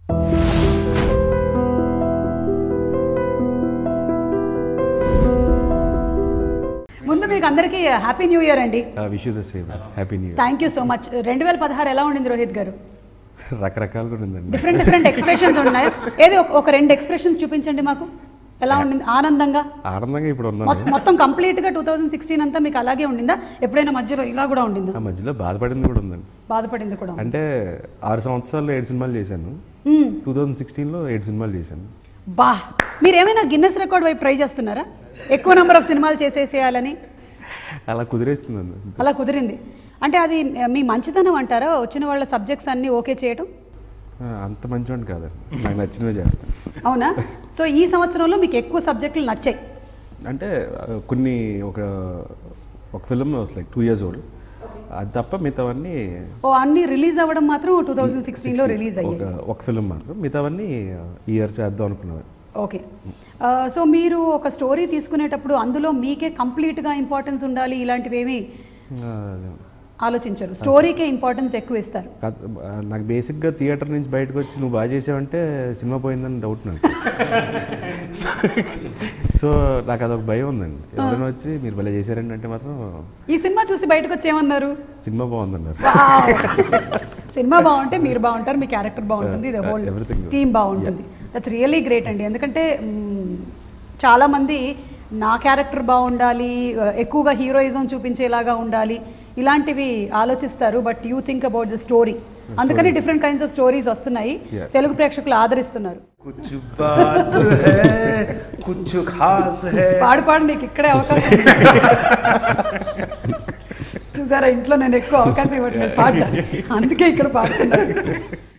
ముందు మీకు అందరికీ హ్యాపీ న్యూ ఇయర్ అండి wish the same happy new year thank you so much రెండు వేల పదహారు ఎలా ఉండింది రోహిత్ గారు రకరకాలుగా ఉందండి డిఫరెంట్ డిఫరెంట్ ఎక్స్ప్రెషన్స్ ఉన్నాయి ఏది ఒక- ఒక రెండు ఎక్స్ప్రెషన్స్ చూపించండి మాకు ఎలా ఉండింది ఆనందంగా ఆనందంగా ఇప్పుడు ఉన్నాను మొ- మొత్తం కంప్లీట్ గా టూ థౌజండ్ సిక్స్టీన్ అంతా మీకు అలాగే ఉండిందా ఎప్పుడైనా మధ్యలో ఇలా కూడా ఉండిందా ఆ మధ్యలో బాధపడింది కూడా ఉందండి బాధపడింది కూడా ఉంది. అంటే ఆరు సంవత్సరాలు ఏడు సినిమాలు చేశాను మ్మ్. టూ థౌజండ్ సిక్స్టీన్లో ఏడు సినిమాలు చేశాను బా మీరు ఏమైనా గిన్నెస్ రికార్డ్ వైపు ట్రై చేస్తున్నారా ఎక్కువ నెంబర్ ఆఫ్ సినిమాలు చేసేసేయాలని అలా కుదిరేస్తుందండి అలా కుదిరింది అంటే అది మీ మంచితనం అంటారా వచ్చిన వాళ్ళ సబ్జెక్ట్స్ అన్నీ ఓకే చేయటం ఆ, అంత మంచివాడిని కాదండి నాకు నచ్చినవే చేస్తాను అవునా సో ఈ సంవత్సరంలో మీకు ఎక్కువ సబ్జెక్టులు నచ్చాయి అంటే ఆ, కొన్ని ఒక ఒక film like two years old అది తప్ప మిగతావన్నీ ఓ అన్ని రిలీజ్ అవ్వడం మాత్రం టూ థౌజండ్ సిక్స్టీన్లో రిలీజ్ ఒక అయ్యాయి ఒక ఫిల్మ్ మాత్రం మిగతావన్నీ ఈ ఇయర్ చేద్దాం అనుకున్నాను ఓకే సో మీరు ఒక స్టోరీ తీసుకునేటప్పుడు అందులో మీకే కంప్లీట్గా ఇంపార్టెన్స్ ఉండాలి ఇలాంటివి ఏమీ ఆ, ఆలోచించరు స్టోరీకే ఇంపార్టెన్స్ ఎక్కువ ఇస్తారు కాదు, ఆ, నాకు బేసిక్గా థియేటర్ నుంచి బయటకు వచ్చి నువ్వు బాగా చేసావంటే సినిమా పోయిందని డౌట్ నాకు సో నాకు అదొక భయం ఉందండి ఎవరైనా వచ్చి మీరు భలే చేశారండి అంటే మాత్రం ఈ సినిమా చూసి బయటకు వచ్చి ఏమన్నారు సినిమా బాగుందన్నారు సినిమా బాగుంటే మీరు బాగుంటారు మీ క్యారెక్టర్ బాగుంటుంది ఇది హోల్ Everything. టీమ్ బాగుంటుంది దట్స్ రియలీ గ్రేట్ అండి ఎందుకంటే మ్మ్, చాలా మంది నా క్యారెక్టర్ బాగుండాలి ఎక్కువగా హీరోయిజం చూపించేలాగా ఉండాలి ఇలాంటివి ఆలోచిస్తారు but you think about the story అందుకని డిఫరెంట్ కైండ్స్ ఆఫ్ స్టోరీస్ వస్తున్నాయి Yeah. తెలుగు ప్రేక్షకులు ఆదరిస్తున్నారు कुछ बात है कुछ खास है పాడు పాడు నీకు ఇక్కడే అవకాశం ఉంది. చూసారా ఇంట్లో నేను ఎక్కువ అవకాశం ఇవ్వట్లేదు పాట అందుకే ఇక్కడ పాడుతున్నాను